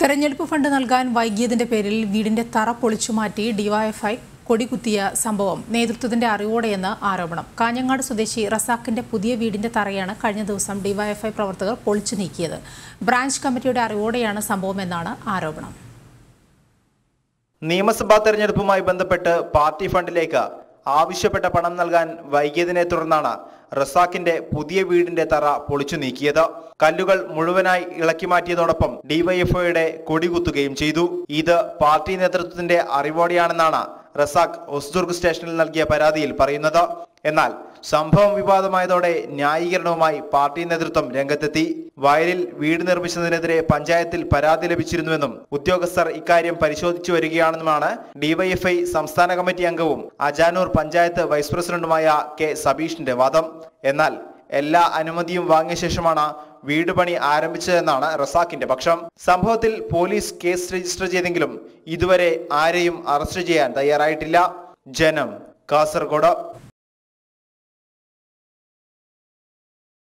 തെരഞ്ഞെടുപ്പ് ഫണ്ട് നൽകാൻ വൈകിയതിന്റെ പേരിൽ വീടിന്റെ തറ പൊളിച്ചുമാറ്റി ഡിവൈഎഫ്ഐ കൊടികുത്തിയ സംഭവം നേതൃത്വത്തിന്റെ അറിവോടെയെന്ന് ആരോപണം കാഞ്ഞങ്ങാട് സ്വദേശി റസാഖിന്റെ പുതിയ വീടിന്റെ തറയാണ് കഴിഞ്ഞ ദിവസം ഡിവൈഎഫ്ഐ പ്രവർത്തകർ പൊളിച്ചു നീക്കിയത് ബ്രാഞ്ച് കമ്മിറ്റിയുടെ അറിവോടെയാണ് സംഭവമെന്നാണ് ആരോപണം നിയമസഭാ തെരഞ്ഞെടുപ്പുമായി ബന്ധപ്പെട്ട് പാർട്ടി ഫണ്ടിലേക്ക് ആവശ്യപ്പെട്ട പണം നൽകാൻ വൈകിയതിനെ തുടർന്നാണ് റസാഖിന്റെ പുതിയ വീടിന്റെ തറ പൊളിച്ചു നീക്കിയത് കല്ലുകൾ മുഴുവനായി ഇളക്കി മാറ്റിയതോടൊപ്പം ഡിവൈഎഫ്ഐയുടെ കൊടികുത്തുകയും ചെയ്തു ഇത് പാർട്ടി നേതൃത്വത്തിന്റെ അറിവോടെയാണെന്നാണ് റസാഖ് ഒസ്ദുർഗ് സ്റ്റേഷനിൽ നൽകിയ പരാതിയിൽ പറയുന്നത് എന്നാൽ സംഭവം വിവാദമായതോടെ ന്യായീകരണവുമായി പാർട്ടി നേതൃത്വം രംഗത്തെത്തി വയലിൽ വീട് നിർമ്മിച്ചതിനെതിരെ പഞ്ചായത്തിൽ പരാതി ലഭിച്ചിരുന്നുവെന്നും ഉദ്യോഗസ്ഥർ ഇക്കാര്യം പരിശോധിച്ചു വരികയാണെന്നുമാണ് ഡിവൈഎഫ്ഐ സംസ്ഥാന കമ്മിറ്റി അംഗവും അജാനൂർ പഞ്ചായത്ത് വൈസ് പ്രസിഡന്റുമായ കെ സബീഷിന്റെ വാദം എന്നാൽ എല്ലാ അനുമതിയും വാങ്ങിയ ശേഷമാണ് വീട് പണി ആരംഭിച്ചതെന്നാണ് റസാഖിന്റെ പക്ഷം സംഭവത്തിൽ പോലീസ് കേസ് രജിസ്റ്റർ ചെയ്തെങ്കിലും ഇതുവരെ ആരെയും അറസ്റ്റ് ചെയ്യാൻ തയ്യാറായിട്ടില്ല ജനം കാസർഗോഡ്